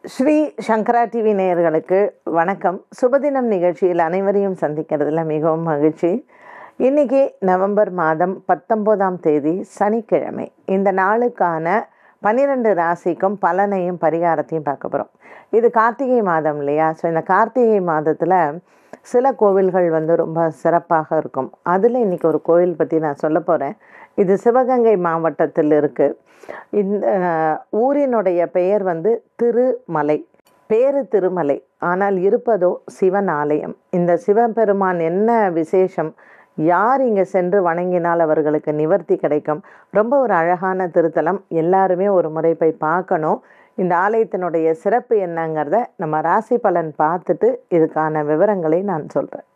ஸ்ரீ சங்கரா TV நேயர்களுக்கு வணக்கம் சுபதினம் நிகழ்ச்சியில் அனைவரையும் சந்திக்கிறதுல மிகவும் மகிழ்ச்சி இன்னைக்கு நவம்பர் மாதம் பத்தொம்போதாம் தேதி சனிக்கிழமை இந்த நாளுக்கான பன்னிரெண்டு ராசிக்கும் பலனையும் பரிகாரத்தையும் பார்க்க போகிறோம் இது கார்த்திகை மாதம் இல்லையா ஸோ இந்த கார்த்திகை மாதத்தில் சில கோவில்கள் வந்து ரொம்ப சிறப்பாக இருக்கும் அதில் இன்றைக்கி ஒரு கோவில் பற்றி நான் சொல்ல போகிறேன் இது சிவகங்கை மாவட்டத்தில் இருக்குது இந்த ஊரினுடைய பெயர் வந்து திருமலை பேரு திருமலை ஆனால் இருப்பதோ சிவன் ஆலயம் இந்த சிவபெருமான் என்ன விசேஷம் யார் இங்கே சென்று வணங்கினால் அவர்களுக்கு நிவர்த்தி கிடைக்கும் ரொம்ப ஒரு அழகான திருத்தலம் எல்லாருமே ஒரு முறை போய் பார்க்கணும் இந்த ஆலயத்தினுடைய சிறப்பு என்னங்கிறத நம்ம ராசி பலன் பார்த்துட்டு இதுக்கான விவரங்களை நான் சொல்கிறேன்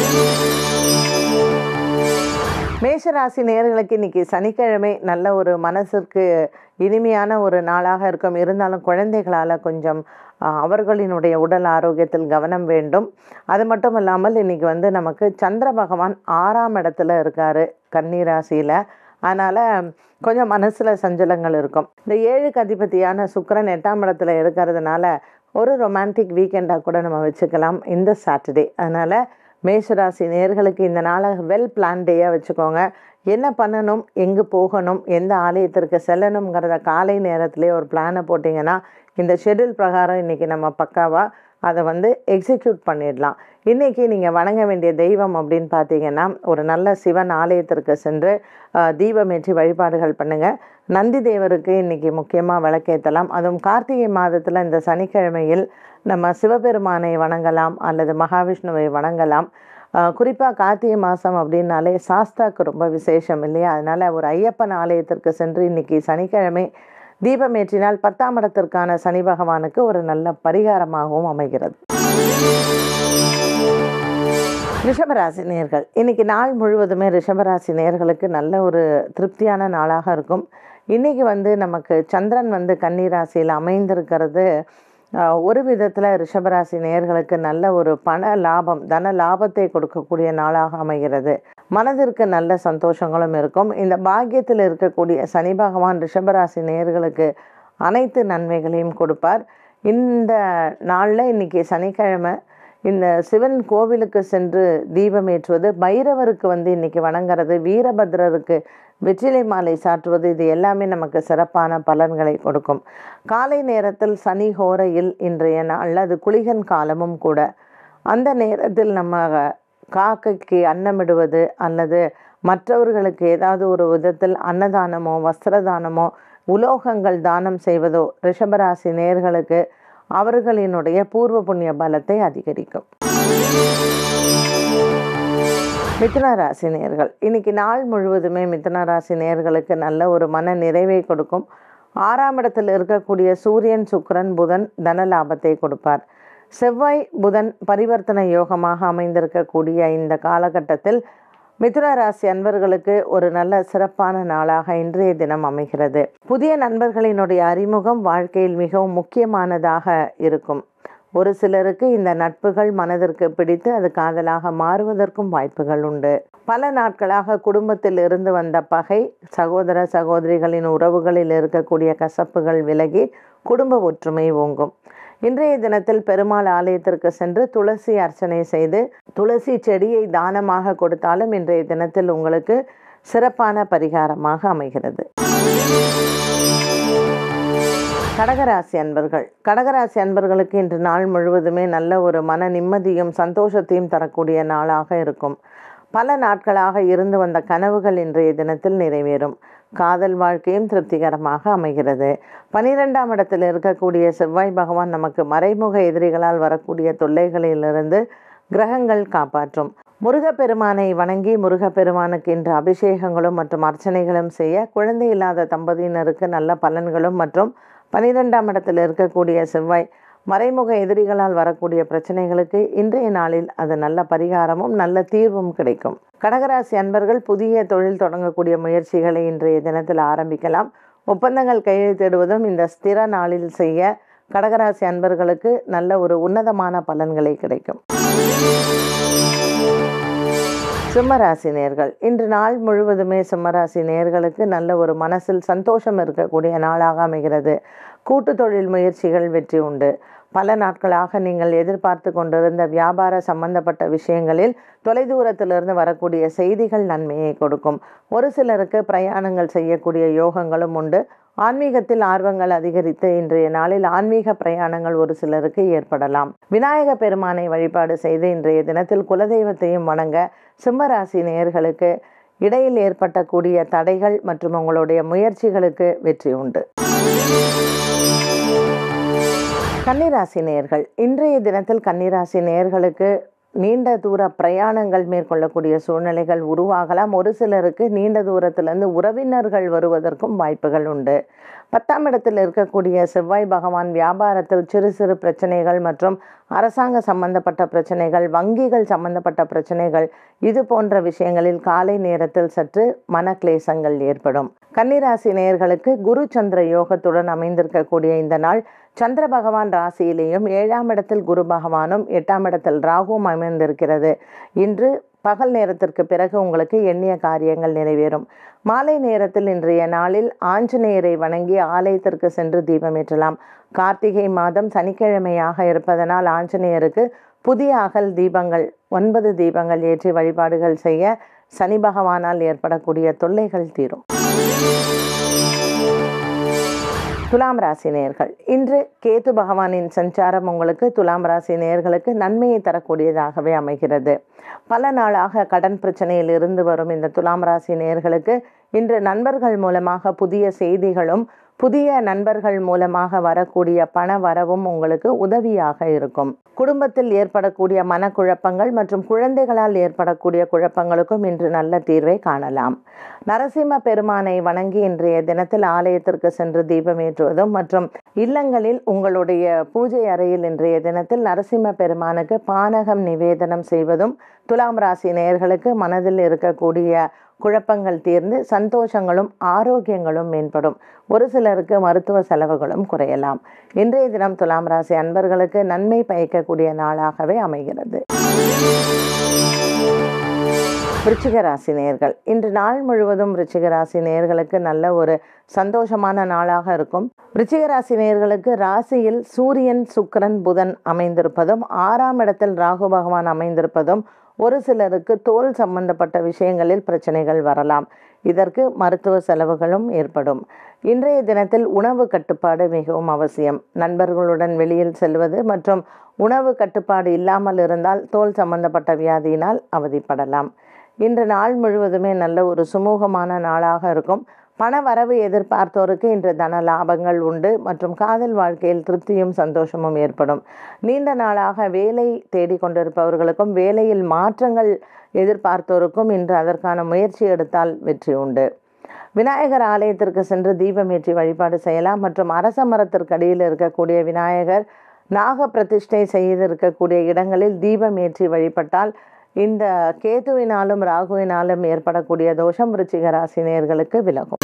மேஷராசி நேர்களுக்கு இன்னைக்கு சனிக்கிழமை நல்ல ஒரு மனசிற்கு இனிமையான ஒரு நாளாக இருக்கும் இருந்தாலும் குழந்தைகளால் கொஞ்சம் ஆஹ், அவர்களினுடைய உடல் ஆரோக்கியத்தில் கவனம் வேண்டும் அது மட்டும் இல்லாமல் இன்னைக்கு வந்து நமக்கு சந்திர பகவான் ஆறாம் இடத்துல இருக்காரு கன்னிராசியில் அதனால் கொஞ்சம் மனசில் சஞ்சலங்கள் இருக்கும் இந்த ஏழுக்கு அதிபதியான சுக்கிரன் எட்டாம் இடத்துல இருக்கிறதுனால ஒரு ரொமான்டிக் வீக்கெண்டாக கூட நம்ம வச்சுக்கலாம் இந்த சாட்டர்டே அதனால் மேஷராசி நேர்களுக்கு இந்த நாளை வெல் பிளான் டேயாக வச்சுக்கோங்க என்ன பண்ணணும் எங்கே போகணும் எந்த ஆலயத்திற்கு செல்லணுங்கிறத காலை நேரத்திலே ஒரு பிளானை போட்டிங்கன்னா இந்த ஷெட்யூல் பிரகாரம் இன்றைக்கி நம்ம பக்காவாக அதை வந்து எக்ஸிக்யூட் பண்ணிடலாம் இன்றைக்கி நீங்கள் வணங்க வேண்டிய தெய்வம் அப்படின்னு பார்த்தீங்கன்னா ஒரு நல்ல சிவன் ஆலயத்திற்கு சென்று ஆஹ், தீபமேற்றி வழிபாடுகள் பண்ணுங்கள் நந்தி தேவருக்கு இன்றைக்கி முக்கியமாக விளக்கேற்றலாம் அதுவும் கார்த்திகை மாதத்தில் இந்த சனிக்கிழமையில் நம்ம சிவபெருமானை வணங்கலாம் அல்லது மகாவிஷ்ணுவை வணங்கலாம் குறிப்பாக கார்த்திகை மாதம் அப்படின்னாலே சாஸ்தாக்கு ரொம்ப விசேஷம் இல்லையா அதனால் ஒரு ஐயப்பன் ஆலயத்திற்கு சென்று இன்னைக்கு சனிக்கிழமை தீபமேற்றினால் பத்தாம் இடத்திற்கான சனி பகவானுக்கு ஒரு நல்ல பரிகாரமாகவும் அமைகிறது ரிஷபராசி நேர்கள் இன்னைக்கு நாள் முழுவதுமே ரிஷபராசி நேர்களுக்கு நல்ல ஒரு திருப்தியான நாளாக இருக்கும் இன்னைக்கு வந்து நமக்கு சந்திரன் வந்து கன்னிராசியில் அமைந்திருக்கிறது ஆஹ், ஒரு விதத்தில் ரிஷபராசி நேர்களுக்கு நல்ல ஒரு பண லாபம் தன லாபத்தை கொடுக்கக்கூடிய நாளாக அமைகிறது மனதிற்கு நல்ல சந்தோஷங்களும் இருக்கும் இந்த பாக்கியத்தில் இருக்கக்கூடிய சனி பகவான் ரிஷபராசி நேர்களுக்கு அனைத்து நன்மைகளையும் கொடுப்பார் இந்த நாளில் இன்னைக்கு சனிக்கிழமை இந்த சிவன் கோவிலுக்கு சென்று தீபம் ஏற்றுவது பைரவருக்கு வந்து இன்னைக்கு வணங்குறது வீரபத்ரருக்கு வெற்றிலை மாலை சாற்றுவது இது எல்லாமே நமக்கு சிறப்பான பலன்களை கொடுக்கும் காலை நேரத்தில் சனி ஹோரையில் இன்றைய நாளில் அது குளிகன் காலமும் கூட அந்த நேரத்தில் நம்ம காக்கைக்கு அன்னமிடுவது அல்லது மற்றவர்களுக்கு ஏதாவது ஒரு விதத்தில் அன்னதானமோ வஸ்திரதானமோ உலோகங்கள் தானம் செய்வதோ ரிஷபராசி நேர்களுக்கு அவர்களினுடைய பூர்வ புண்ணிய பலத்தை அதிகரிக்கும் மிதுன ராசி நேர்கள் இன்னைக்கு நாள் முழுவதுமே மிதுன ராசி நேர்களுக்கு நல்ல ஒரு மன நிறைவை கொடுக்கும் ஆறாம் இடத்தில் இருக்கக்கூடிய சூரியன் சுக்கிரன் புதன் தன லாபத்தை கொடுப்பார் செவ்வாய் புதன் பரிவர்த்தனை யோகமாக அமைந்திருக்கக்கூடிய இந்த காலகட்டத்தில் மிதுன ராசி அன்பர்களுக்கு ஒரு நல்ல சிறப்பான நாளாக இன்றைய தினம் அமைகிறது புதிய நண்பர்களினுடைய அறிமுகம் வாழ்க்கையில் மிகவும் முக்கியமானதாக இருக்கும் ஒரு சிலருக்கு இந்த நட்புகள் மனதிற்கு பிடித்து அது காதலாக மாறுவதற்கும் வாய்ப்புகள் உண்டு பல நாட்களாக குடும்பத்தில் இருந்து வந்த பகை சகோதர சகோதரிகளின் உறவுகளில் இருக்கக்கூடிய கசப்புகள் விலகி குடும்ப ஒற்றுமை ஓங்கும் இன்றைய தினத்தில் பெருமாள் ஆலயத்திற்கு சென்று துளசி அர்ச்சனை செய்து துளசி செடியை தானமாக கொடுத்தாலும் இன்றைய தினத்தில் உங்களுக்கு சிறப்பான பரிகாரமாக அமைகிறது கடகராசி அன்பர்கள் கடகராசி அன்பர்களுக்கு இன்று நாள் முழுவதுமே நல்ல ஒரு மன நிம்மதியும் சந்தோஷத்தையும் தரக்கூடிய நாளாக இருக்கும் பல நாட்களாக இருந்து வந்த கனவுகள் இன்றைய தினத்தில் நிறைவேறும் காதல் வாழ்க்கையும் திருப்திகரமாக அமைகிறது பனிரெண்டாம் இடத்தில் இருக்கக்கூடிய செவ்வாய் பகவான் நமக்கு மறைமுக எதிரிகளால் வரக்கூடிய தொல்லைகளிலிருந்து கிரகங்கள் காப்பாற்றும் முருகப்பெருமானை வணங்கி முருகப்பெருமானுக்கு இன்று அபிஷேகங்களும் மற்றும் அர்ச்சனைகளும் செய்ய குழந்தை இல்லாத தம்பதியினருக்கு நல்ல பலன்களும் மற்றும் பனிரெண்டாம் இடத்தில் இருக்கக்கூடிய செவ்வாய் மறைமுக எதிரிகளால் வரக்கூடிய பிரச்சனைகளுக்கு இன்றைய நாளில் அது நல்ல பரிகாரமும் நல்ல தீர்வும் கிடைக்கும் கடகராசி அன்பர்கள் புதிய தொழில் தொடங்கக்கூடிய முயற்சிகளை இன்றைய தினத்தில் ஆரம்பிக்கலாம் ஒப்பந்தங்கள் கையெழுத்திடுவதும் இந்த ஸ்திர நாளில் செய்ய கடகராசி அன்பர்களுக்கு நல்ல ஒரு உன்னதமான பலன்களை கிடைக்கும் சிம்மராசி நேர்கள் இன்று நாள் முழுவதுமே சிம்மராசி நேர்களுக்கு நல்ல ஒரு மனசில் சந்தோஷம் இருக்கக்கூடிய நாளாக அமைகிறது கூட்டு தொழில் முயற்சிகள் வெற்றி உண்டு பல நாட்களாக நீங்கள் எதிர்பார்த்து கொண்டிருந்த வியாபார சம்பந்தப்பட்ட விஷயங்களில் தொலைதூரத்திலிருந்து வரக்கூடிய செய்திகள் நன்மையை கொடுக்கும் ஒரு சிலருக்கு பிரயாணங்கள் செய்யக்கூடிய யோகங்களும் உண்டு ஆன்மீகத்தில் ஆர்வங்கள் அதிகரித்து இன்றைய நாளில் ஆன்மீக பிரயாணங்கள் ஒரு சிலருக்கு ஏற்படலாம் விநாயக பெருமானை வழிபாடு செய்து இன்றைய தினத்தில் குலதெய்வத்தையும் வணங்க சிம்மராசி நேயர்களுக்கு இடையில் ஏற்பட்டக்கூடிய தடைகள் மற்றும் உங்களுடைய முயற்சிகளுக்கு வெற்றி உண்டு கன்னிராசி நேயர்கள் இன்றைய தினத்தில் கன்னிராசி நேயர்களுக்கு நீண்ட தூர பிரயாணங்கள் மேற்கொள்ளக்கூடிய சூழ்நிலைகள் உருவாகலாம் ஒரு சிலருக்கு நீண்ட தூரத்திலிருந்து உறவினர்கள் வருவதற்கும் வாய்ப்புகள் உண்டு பத்தாம் இடத்தில் இருக்கக்கூடிய செவ்வாய் பகவான் வியாபாரத்தில் சிறு சிறு பிரச்சனைகள் மற்றும் அரசாங்க சம்பந்தப்பட்ட பிரச்சனைகள் வங்கிகள் சம்பந்தப்பட்ட பிரச்சனைகள் இது போன்ற விஷயங்களில் காலை நேரத்தில் சற்று மனக்லேசங்கள் ஏற்படும் கன்னிராசி நேயர்களுக்கு குரு சந்திர யோகத்துடன் அமைந்திருக்கக்கூடிய இந்த நாள் சந்திர பகவான் ராசியிலேயும் ஏழாம் இடத்தில் குரு பகவானும் எட்டாம் இடத்தில் ராகுவும் அமைந்திருக்கிறது இன்று பகல் நேரத்திற்கு பிறகு உங்களுக்கு எண்ணிய காரியங்கள் நிறைவேறும் மாலை நேரத்தில் இன்றைய நாளில் ஆஞ்சநேயரை வணங்கி ஆலயத்திற்கு சென்று தீபமேற்றலாம் கார்த்திகை மாதம் சனிக்கிழமையாக இருப்பதனால் ஆஞ்சநேயருக்கு புதிய அகல் தீபங்கள் ஒன்பது தீபங்கள் ஏற்றி வழிபாடுகள் செய்ய சனி பகவானால் ஏற்படக்கூடிய தொல்லைகள் தீரும் துலாம் ராசி நேர்கள் இன்று கேது பகவானின் சஞ்சாரம் உங்களுக்கு துலாம் ராசி நேர்களுக்கு நன்மையை தரக்கூடியதாகவே அமைகிறது பல நாளாக கடன் பிரச்சனையில் இருந்து வரும் இந்த துலாம் ராசி நேர்களுக்கு இன்று நண்பர்கள் மூலமாக புதிய செய்திகளும் புதிய நண்பர்கள் மூலமாக வரக்கூடிய பண வரவும் உங்களுக்கு உதவியாக இருக்கும் குடும்பத்தில் ஏற்படக்கூடிய மனக்குழப்பங்கள் மற்றும் குழந்தைகளால் ஏற்படக்கூடிய குழப்பங்களுக்கும் இன்று நல்ல தீர்வை காணலாம் நரசிம்ம பெருமானை வணங்கி இன்றைய தினத்தில் ஆலயத்திற்கு சென்று தீபமேற்றுவதும் மற்றும் இல்லங்களில் உங்களுடைய பூஜை அறையில் இன்றைய தினத்தில் நரசிம்ம பெருமானுக்கு பானகம் நிவேதனம் செய்வதும் துலாம் ராசி நேயர்களுக்கு மனதில் இருக்கக்கூடிய குழப்பங்கள் தீர்ந்து சந்தோஷங்களும் ஆரோக்கியங்களும் மேம்படும் ஒரு சிலருக்கு மருத்துவ செலவுகளும் குறையலாம் இன்றைய தினம் துலாம் ராசி அன்பர்களுக்கு நன்மை பயக்கக்கூடிய நாளாகவே அமைகிறது விருச்சிக ராசி நேர்கள் இன்று நாள் முழுவதும் விருச்சிக ராசி நேர்களுக்கு நல்ல ஒரு சந்தோஷமான நாளாக இருக்கும் விருச்சிக ராசி நேர்களுக்கு ராசியில் சூரியன் சுக்கிரன் புதன் அமைந்திருப்பதும் ஆறாம் இடத்தில் ராகு பகவான் அமைந்திருப்பதும் ஒரு சிலருக்கு தோல் சம்பந்தப்பட்ட விஷயங்களில் பிரச்சனைகள் வரலாம் இதற்கு மருத்துவ செலவுகளும் ஏற்படும் இன்றைய தினத்தில் உணவு கட்டுப்பாடு மிகவும் அவசியம் நண்பர்களுடன் வெளியில் செல்வது மற்றும் உணவு கட்டுப்பாடு இல்லாமல் இருந்தால் தோல் சம்பந்தப்பட்ட வியாதியினால் அவதிப்படலாம் இன்று நாள் முழுவதுமே நல்ல ஒரு சுமூகமான நாளாக இருக்கும் பண வரவு எதிர்பார்த்தோருக்கு இன்று தன லாபங்கள் உண்டு மற்றும் காதல் வாழ்க்கையில் திருப்தியும் சந்தோஷமும் ஏற்படும் நீண்ட நாளாக வேலை தேடிக்கொண்டிருப்பவர்களுக்கும் வேலையில் மாற்றங்கள் எதிர்பார்த்தோருக்கும் இன்று அதற்கான முயற்சி எடுத்தால் வெற்றி உண்டு விநாயகர் ஆலயத்திற்கு சென்று தீபமேற்றி வழிபாடு செய்யலாம் மற்றும் அரச மரத்திற்கடியில் இருக்கக்கூடிய விநாயகர் நாக பிரதிஷ்டை செய்திருக்கக்கூடிய இடங்களில் தீபம் ஏற்றி வழிபட்டால் இந்த கேதுவினாலும் ராகுவினாலும் ஏற்படக்கூடிய தோஷம் விருச்சிக ராசினியர்களுக்கு விலகும்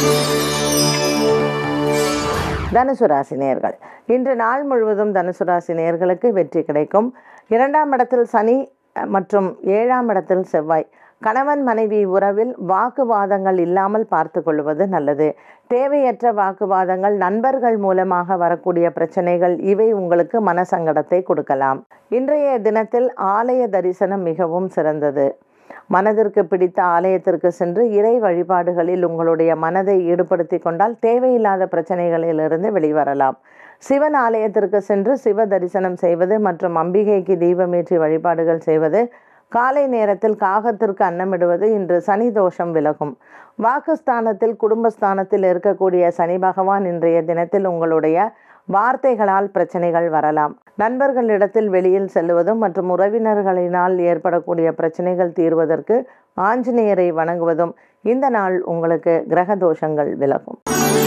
தனுசு ராசி நேர்கள் இன்று நாள் முழுவதும் தனுசு ராசி நேர்களுக்கு வெற்றி கிடைக்கும் இரண்டாம் இடத்தில் சனி மற்றும் ஏழாம் இடத்தில் செவ்வாய் கணவன் மனைவி உறவில் வாக்குவாதங்கள் இல்லாமல் பார்த்து கொள்வது நல்லது தேவையற்ற வாக்குவாதங்கள் நண்பர்கள் மூலமாக வரக்கூடிய பிரச்சனைகள் இவை உங்களுக்கு மனசங்கடத்தை கொடுக்கலாம் இன்றைய தினத்தில் ஆலய தரிசனம் மிகவும் சிறந்தது மனதிற்கு பிடித்த ஆலயத்திற்கு சென்று இறை வழிபாடுகளில் உங்களுடைய மனதை ஈடுபடுத்தி கொண்டால் தேவையில்லாத பிரச்சனைகளிலிருந்து வெளிவரலாம் சிவன் ஆலயத்திற்கு சென்று சிவ தரிசனம் செய்வது மற்றும் அம்பிகைக்கு தீபமேற்றி வழிபாடுகள் செய்வது காலை நேரத்தில் காகத்திற்கு அன்னமிடுவது இன்று சனி தோஷம் விலகும் வாக்குஸ்தானத்தில் குடும்பஸ்தானத்தில் இருக்கக்கூடிய சனி பகவான் இன்றைய தினத்தில் உங்களுடைய வார்த்தைகளால் பிரச்சனைகள் வரலாம் நண்பர்களிடத்தில் வெளியில் செல்வதும் மற்றும் உறவினர்களினால் ஏற்படக்கூடிய பிரச்சனைகள் தீர்வதற்கு ஆஞ்சநேயரை வணங்குவதும் இந்த நாள் உங்களுக்கு கிரக தோஷங்கள் விலகும்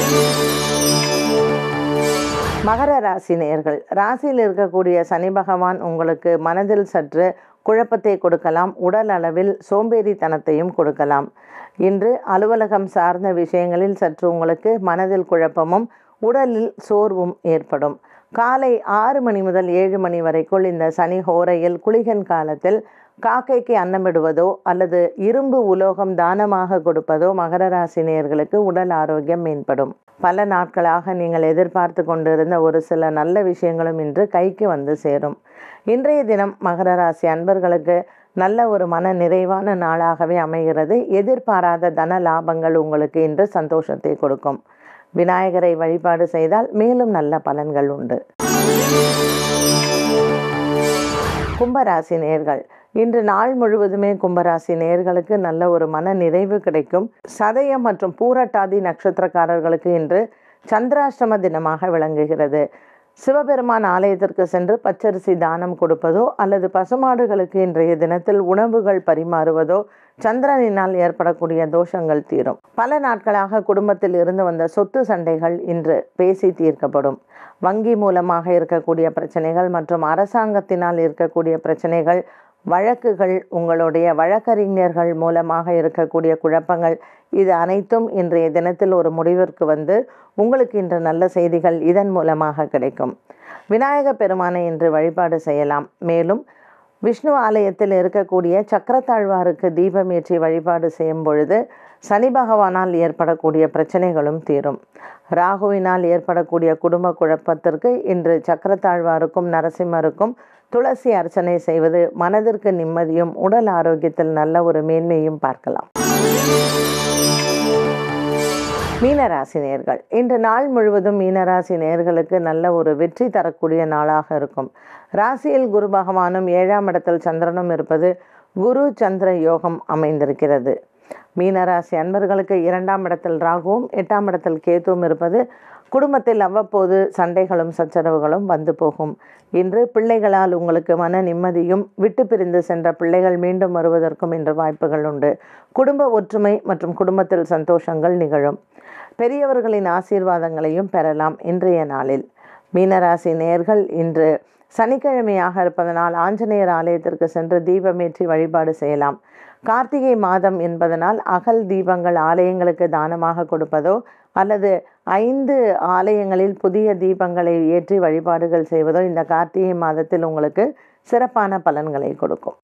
மகர ராசி நேயர்கள் ராசியில் இருக்கக்கூடிய சனி பகவான் உங்களுக்கு மனதில் சற்று குழப்பத்தை கொடுக்கலாம் உடல் அளவில் சோம்பேறித்தனத்தையும் கொடுக்கலாம் இன்று அலுவலகம் சார்ந்த விஷயங்களில் சற்று உங்களுக்கு மனதில் குழப்பமும் உடலில் சோர்வும் ஏற்படும் காலை ஆறு மணி முதல் ஏழு மணி வரைக்குள் இந்த சனி ஹோரையில் குளிகன் காலத்தில் காக்கைக்கு அன்னமிடுவதோ அல்லது இரும்பு உலோகம் தானமாக கொடுப்பதோ மகர ராசி நேயர்களுக்கு உடல் ஆரோக்கியம் மேம்படும் பல நாட்களாக நீங்கள் எதிர்பார்த்து கொண்டிருந்த ஒரு சில நல்ல விஷயங்களும் இன்று கைக்கு வந்து சேரும் இன்றைய தினம் மகர ராசி அன்பர்களுக்கு நல்ல ஒரு மன நிறைவான நாளாகவே அமைகிறது எதிர்பாராத தன லாபங்கள் உங்களுக்கு இன்று சந்தோஷத்தை கொடுக்கும் விநாயகரை வழிபாடு செய்தால் மேலும் நல்ல பலன்கள் உண்டு கும்பராசி நேர்கள் இன்று நாள் முழுவதுமே கும்பராசி நேர்களுக்கு நல்ல ஒரு மன நிறைவு கிடைக்கும் சதயம் மற்றும் பூரட்டாதி நட்சத்திரக்காரர்களுக்கு இன்று சந்திராஷ்டம தினமாக விளங்குகிறது சிவபெருமான் ஆலயத்திற்கு சென்று பச்சரிசி தானம் கொடுப்பதோ அல்லது பசுமாடுகளுக்கு இன்றைய தினத்தில் உணவுகள் பரிமாறுவதோ சந்திரனினால் ஏற்படக்கூடிய தோஷங்கள் தீரும் பல நாட்களாக குடும்பத்தில் இருந்து வந்த சொத்து சண்டைகள் இன்று பேசி தீர்க்கப்படும் வங்கி மூலமாக இருக்கக்கூடிய பிரச்சனைகள் மற்றும் அரசாங்கத்தினால் இருக்கக்கூடிய பிரச்சனைகள் வழக்குகள் உங்களுடைய வழக்கறிஞர்கள் மூலமாக இருக்கக்கூடிய குழப்பங்கள் இது அனைத்தும் இன்றைய தினத்தில் ஒரு முடிவிற்கு வந்து உங்களுக்கு இன்று நல்ல செய்திகள் இதன் மூலமாக கிடைக்கும் விநாயக பெருமானை இன்று வழிபாடு செய்யலாம் மேலும் விஷ்ணு ஆலயத்தில் இருக்கக்கூடிய சக்கரத்தாழ்வாருக்கு தீபமேற்றி வழிபாடு செய்யும் பொழுது சனி பகவானால் ஏற்படக்கூடிய பிரச்சனைகளும் தீரும் ராகுவினால் ஏற்படக்கூடிய குடும்ப குழப்பத்திற்கு இன்று சக்கரத்தாழ்வாருக்கும் நரசிம்மருக்கும் துளசி அர்ச்சனை செய்வது மனதிற்கு நிம்மதியும் உடல் ஆரோக்கியத்தில் நல்ல ஒரு மேன்மையும் பார்க்கலாம் மீனராசி நேர்கள் இன்று நாள் முழுவதும் மீனராசி நேர்களுக்கு நல்ல ஒரு வெற்றி தரக்கூடிய நாளாக இருக்கும் ராசியில் குரு பகவானும் ஏழாம் இடத்தில் சந்திரனும் இருப்பது குரு சந்திர யோகம் அமைந்திருக்கிறது மீனராசி அன்பர்களுக்கு இரண்டாம் இடத்தில் ராகுவும் எட்டாம் இடத்தில் கேதுவும் இருப்பது குடும்பத்தில் அவ்வப்போது சண்டைகளும் சச்சரவுகளும் வந்து போகும் இன்று பிள்ளைகளால் உங்களுக்கு மன நிம்மதியும் விட்டு பிரிந்து சென்ற பிள்ளைகள் மீண்டும் வருவதற்கும் இன்று வாய்ப்புகள் உண்டு குடும்ப ஒற்றுமை மற்றும் குடும்பத்தில் சந்தோஷங்கள் நிகழும் பெரியவர்களின் ஆசீர்வாதங்களையும் பெறலாம் இன்றைய நாளில் மீனராசி நேர்கள் இன்று சனிக்கிழமையாக இருப்பதனால் ஆஞ்சநேயர் ஆலயத்திற்கு சென்று தீபமேற்றி வழிபாடு செய்யலாம் கார்த்திகை மாதம் என்பதனால் அகல் தீபங்கள் ஆலயங்களுக்கு தானமாக கொடுப்பதோ அல்லது ஐந்து ஆலயங்களில் புதிய தீபங்களை ஏற்றி வழிபாடுகள் செய்வதோ இந்த கார்த்திகை மாதத்தில் உங்களுக்கு சிறப்பான பலன்களை கொடுக்கும்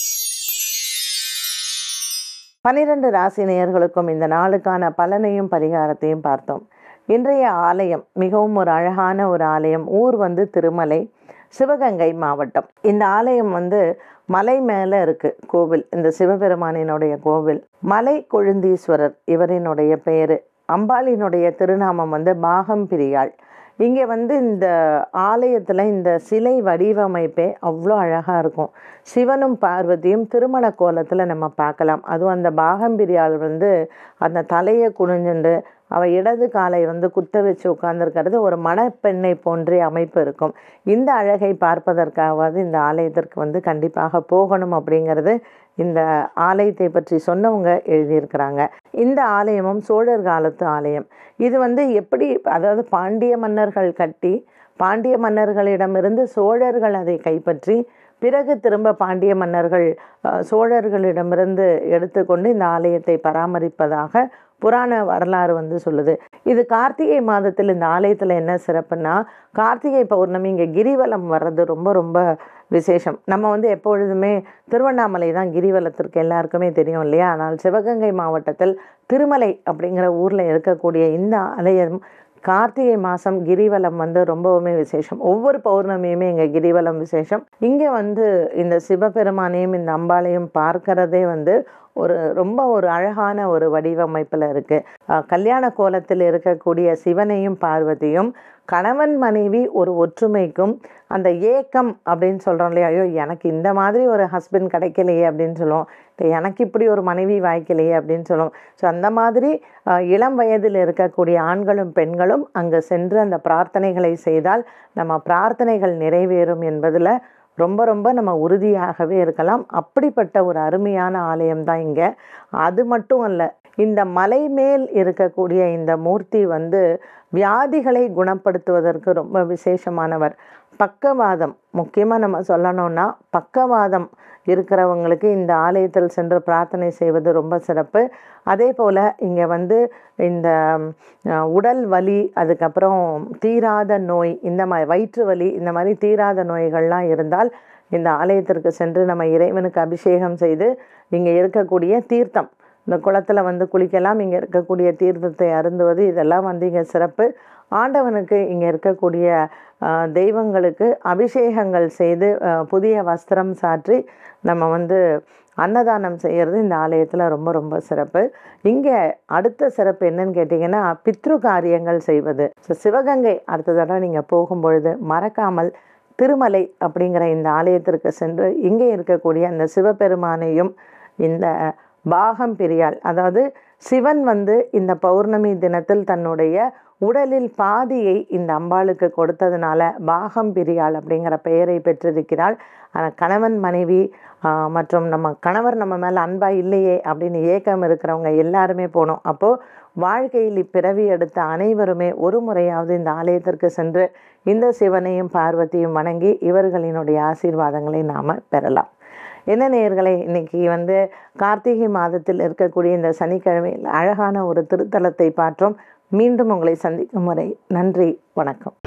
பனிரெண்டு ராசி நேயர்களுக்கும் இந்த நாளுக்கான பலனையும் பரிகாரத்தையும் பார்த்தோம் இன்றைய ஆலயம் மிகவும் ஒரு அழகான ஒரு ஆலயம் ஊர் வந்து திருமலை சிவகங்கை மாவட்டம் இந்த ஆலயம் வந்து மலை மேலே இருக்குது கோவில் இந்த சிவபெருமானினுடைய கோவில் மலை கொழுந்தீஸ்வரர் இவரினுடைய பெயர் அம்பாளினுடைய திருநாமம் வந்து பாகம் பிரியாள் இங்கே வந்து இந்த ஆலயத்தில் இந்த சிலை வடிவமைப்பே அவ்வளோ அழகாக இருக்கும் சிவனும் பார்வதியும் திருமண கோலத்தில் நம்ம பார்க்கலாம் அதுவும் அந்த பாகம்பிரியாள் வந்து அந்த தலையை குனிஞ்சுண்டு அவள் இடது காலை வந்து குத்த வச்சு உட்கார்ந்துருக்கிறது ஒரு மணப்பெண்ணை போன்றே அமைப்பு இருக்கும் இந்த அழகை பார்ப்பதற்காவது இந்த ஆலயத்திற்கு வந்து கண்டிப்பாக போகணும் அப்படிங்கிறது இந்த ஆலயத்தை பற்றி சொன்னவங்க எழுதியிருக்கிறாங்க இந்த ஆலயமும் சோழர் காலத்து ஆலயம் இது வந்து எப்படி அதாவது பாண்டிய மன்னர்கள் கட்டி பாண்டிய மன்னர்களிடமிருந்து சோழர்கள் அதை கைப்பற்றி பிறகு திரும்ப பாண்டிய மன்னர்கள் அஹ், சோழர்களிடமிருந்து எடுத்துக்கொண்டு இந்த ஆலயத்தை பராமரிப்பதாக புராண வரலாறு வந்து சொல்லுது இது கார்த்திகை மாதத்தில் இந்த ஆலயத்தில் என்ன சிறப்புன்னா கார்த்திகை பௌர்ணமி இங்கே கிரிவலம் வர்றது ரொம்ப ரொம்ப விசேஷம் நம்ம வந்து எப்பொழுதுமே திருவண்ணாமலை தான் கிரிவலத்திற்கு எல்லாருக்குமே தெரியும் இல்லையா ஆனால் சிவகங்கை மாவட்டத்தில் திருமலை அப்படிங்கிற ஊரில் இருக்கக்கூடிய இந்த ஆலயம் கார்த்திகை மாதம் கிரிவலம் வந்து ரொம்பவுமே விசேஷம் ஒவ்வொரு பௌர்ணமியுமே இங்கே கிரிவலம் விசேஷம் இங்கே வந்து இந்த சிவபெருமானையும் இந்த அம்பாளையும் பார்க்கறதே வந்து ஒரு ரொம்ப ஒரு அழகான ஒரு வடிவமைப்பில் இருக்குது கல்யாண கோலத்தில் இருக்கக்கூடிய சிவனையும் பார்வதியும் கணவன் மனைவி ஒரு ஒற்றுமைக்கும் அந்த ஏக்கம் அப்படின்னு சொல்கிறோம் இல்லையா ஐயோ எனக்கு இந்த மாதிரி ஒரு ஹஸ்பண்ட் கிடைக்கலையே அப்படின்னு சொல்லுவோம் இல்லை எனக்கு இப்படி ஒரு மனைவி வாய்க்கலையே அப்படின்னு சொல்லுவோம் ஸோ அந்த மாதிரி அஹ், இளம் வயதில் இருக்கக்கூடிய ஆண்களும் பெண்களும் அங்கே சென்று அந்த பிரார்த்தனைகளை செய்தால் நம்ம பிரார்த்தனைகள் நிறைவேறும் என்பதில் ரொம்ப ரொம்ப நம்ம உறுதியாகவே இருக்கலாம் அப்படிப்பட்ட ஒரு அருமையான ஆலயம் தான் இங்கே அது மட்டும் அல்ல இந்த மலை மேல் இருக்கக்கூடிய இந்த மூர்த்தி வந்து வியாதிகளை குணப்படுத்துவதற்கு ரொம்ப விசேஷமானவர் பக்கவாதம் முக்கியமாக நம்ம சொல்லணும்னா பக்கவாதம் இருக்கிறவங்களுக்கு இந்த ஆலயத்தில் சென்று பிரார்த்தனை செய்வது ரொம்ப சிறப்பு அதே போல் இங்கே வந்து இந்த அஹ், உடல் வலி அதுக்கப்புறம் தீராத நோய் இந்த மாதிரி வயிற்று வலி இந்த மாதிரி தீராத நோய்கள்லாம் இருந்தால் இந்த ஆலயத்திற்கு சென்று நம்ம இறைவனுக்கு அபிஷேகம் செய்து இங்கே இருக்கக்கூடிய தீர்த்தம் இந்த குளத்தில் வந்து குளிக்கலாம் இங்கே இருக்கக்கூடிய தீர்த்தத்தை அருந்துவது இதெல்லாம் வந்து இங்கே சிறப்பு ஆண்டவனுக்கு இங்கே இருக்கக்கூடிய ஆஹ், தெய்வங்களுக்கு அபிஷேகங்கள் செய்து ஆஹ், புதிய வஸ்திரம் சாற்றி நம்ம வந்து அன்னதானம் செய்கிறது இந்த ஆலயத்தில் ரொம்ப ரொம்ப சிறப்பு இங்கே அடுத்த சிறப்பு என்னன்னு கேட்டிங்கன்னா பித்ரு காரியங்கள் செய்வது ஸோ சிவகங்கை அடுத்த தடவை நீங்கள் போகும்பொழுது மறக்காமல் திருமலை அப்படிங்கிற இந்த ஆலயத்திற்கு சென்று இங்கே இருக்கக்கூடிய அந்த சிவபெருமானையும் இந்த பாகம் பிரியாள் அதாவது சிவன் வந்து இந்த பௌர்ணமி தினத்தில் தன்னுடைய உடலில் பாதியை இந்த அம்பாளுக்கு கொடுத்ததுனால பாகம் பிரியாள் அப்படிங்கிற பெயரை பெற்றிருக்கிறாள் ஆனால் கணவன் மனைவி ஆஹ், மற்றும் நம்ம கணவர் நம்ம மேலே அன்பா இல்லையே அப்படின்னு ஏக்கம் இருக்கிறவங்க எல்லாருமே போனோம் அப்போது வாழ்க்கையில் இப்பிறவி எடுத்த அனைவருமே ஒரு முறையாவது இந்த ஆலயத்திற்கு சென்று இந்த சிவனையும் பார்வதியும் வணங்கி இவர்களினுடைய ஆசீர்வாதங்களை நாம் பெறலாம் என்ன நேயர்களே இன்னைக்கு வந்து கார்த்திகை மாதத்தில் இருக்கக்கூடிய இந்த சனிக்கிழமையில் அழகான ஒரு திருத்தலத்தை பார்த்தோம் மீண்டும் உங்களை சந்திக்கும் வரை நன்றி வணக்கம்